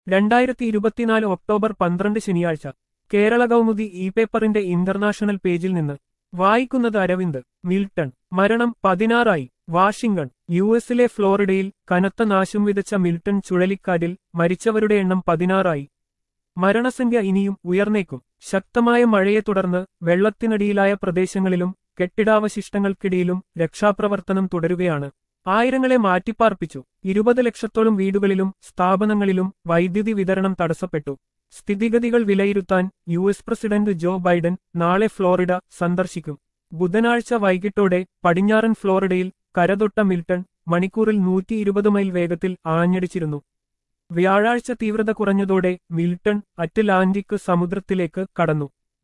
രണ്ടായിരത്തി ഇരുപത്തിനാല് ഒക്ടോബർ പന്ത്രണ്ട് ശനിയാഴ്ച കേരള കൗമുദി ഇ പേപ്പറിന്റെ ഇന്റർനാഷണൽ പേജിൽ നിന്ന് വായിക്കുന്നത് അരവിന്ദ് മിൽട്ടൺ മരണം പതിനാറായി വാഷിംഗ്ടൺ യു എസിലെ ഫ്ലോറിഡയിൽ കനത്ത നാശം വിതച്ച മിൽട്ടൺ ചുഴലിക്കാറ്റിൽ മരിച്ചവരുടെ എണ്ണം പതിനാറായി മരണസംഖ്യ ഇനിയും ഉയർന്നേക്കും ശക്തമായ മഴയെ തുടർന്ന് വെള്ളത്തിനടിയിലായ പ്രദേശങ്ങളിലും കെട്ടിടാവശിഷ്ടങ്ങൾക്കിടയിലും രക്ഷാപ്രവർത്തനം തുടരുകയാണ് ആയിരങ്ങളെ മാറ്റിപ്പാർപ്പിച്ചു ഇരുപത് ലക്ഷത്തോളം വീടുകളിലും സ്ഥാപനങ്ങളിലും വൈദ്യുതി വിതരണം തടസ്സപ്പെട്ടു സ്ഥിതിഗതികൾ വിലയിരുത്താൻ U S president Joe Biden നാളെ ഫ്ലോറിഡ സന്ദർശിക്കും ബുധനാഴ്ച വൈകിട്ടോടെ പടിഞ്ഞാറൻ ഫ്ലോറിഡയിൽ കരതൊട്ട മിൽട്ടൺ മണിക്കൂറിൽ നൂറ്റി ഇരുപത് മൈൽ വേഗത്തിൽ ആഞ്ഞടിച്ചിരുന്നു വ്യാഴാഴ്ച തീവ്രത കുറഞ്ഞതോടെ മിൽട്ടൺ അറ്റ്ലാന്റിക് സമുദ്രത്തിലേക്ക് കടന്നു